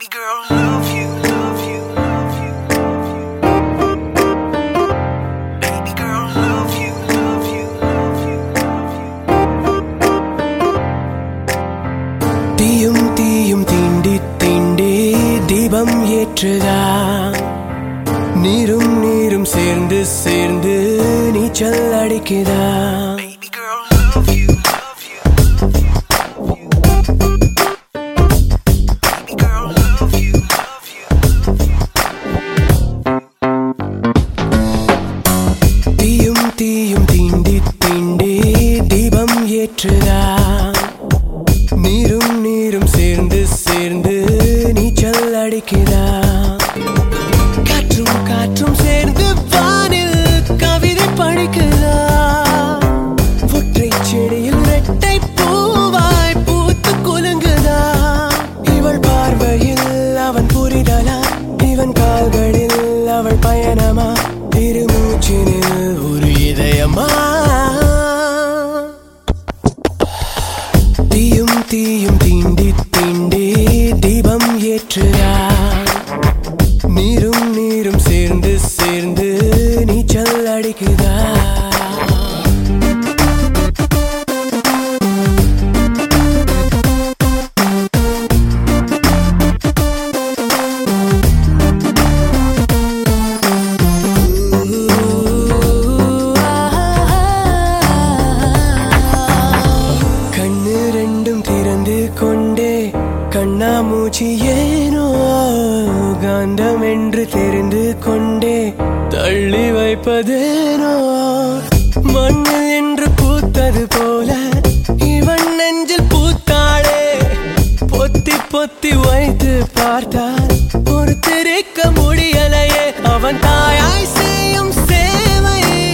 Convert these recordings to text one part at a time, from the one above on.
girl, love you, love you, love you, love you. Baby girl, love you, love you, love you, love you. தீயும் தீயும் தீண்டி தீண்டி தீபம் ஏற்றுதா நீரும் நீரும் சேர்ந்து சேர்ந்து நீச்சல் அடிக்குதா Baby girl, love you, love you, love you, love you. Baby girl, love you, love you, love you. தீயும் தீயும் தீண்டி தீண்டி தீபம் ஏற்றுதா நீரும் நீரும் சேர்ந்து சேர்ந்து நீச்சல் அடிக்குதா காற்றும் காற்றும் சேர்ந்து வானில் கவிதை படிக்குதா ஒற்றை செடியில் ரெட்டை பூவாய் பூத்து குலுங்குதா இவள் பார்வையில் அவன் புரிதலா இவன் கால்களில் அவள் பயணமா திருமூச்சினில் ஒரு இதயமா தீயும் தீயும் தீண்டி தீண்டி தீபம் ஏற்றுதா நீரும் நீரும் சேர்ந்து சேர்ந்து நீச்சல் அடிக்குதா கண்ணு ரெண்டும் திறந்து கொண்டே கண்ணாமூச்சி ஏனோ காந்தம் என்று தெரிந்து கொண்டே தள்ளி வைப்பதேனோ மண்ணு என்று பூத்தது போல இவன் நெஞ்சில் பூத்தாளே பொத்தி பொத்தி வைத்து பார்த்தால் ஒரு திரைக்க முடியலையே அவன் தாயாய் செய்யும் சேவை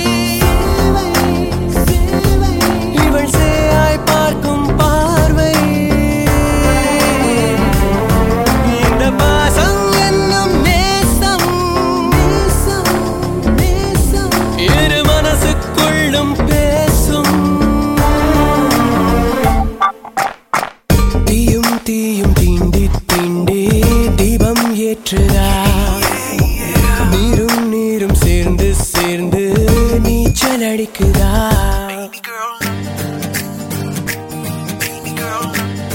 இவள் சேயாய் பார்க்கும் பார்வை இந்த பாசம் என்னும் நேசம் நேசம் நேசம் இரு மனசுக்குள்ளும் பேசும் தீயும் தீயும் தீண்டி தீண்டி தீபம் ஏற்றுதா நீரும் நீரும் சேர்ந்து சேர்ந்து நீச்சல் அடிக்குதா Baby girl. Baby girl.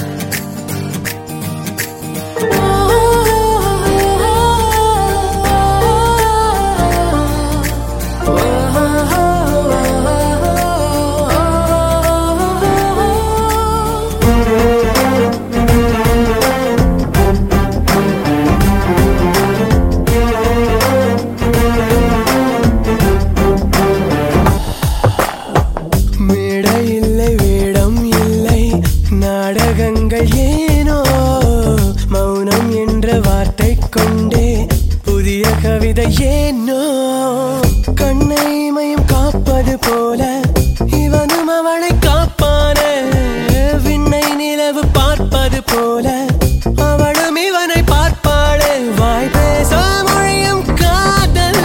மேடை இல்லை வேடம் இல்லை நாடகங்கள் ஏனோ மௌனம் என்ற வார்த்தை கொண்டே புதிய கவிதை ஏனோ கண்ணை மயம் காப்பது போல இவனும் அவளை காப்பானே விண்ணை நிலவு பார்ப்பது போல அவளும் இவனை பார்ப்பாளே வாய் பேச மொழியும் காதல்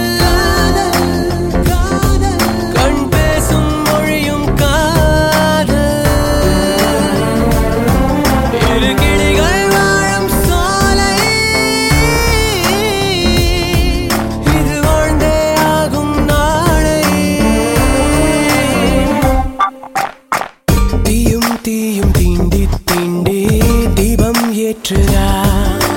காதல் கண் பேசும் மொழியும் காதல் இரு கிளிகள் வாழும் சோலை இது வாழ்ந்தே ஆகும் நாளை தீயும் தீயும் தீண்டி தீண்டி தீபம் ஏற்றுதா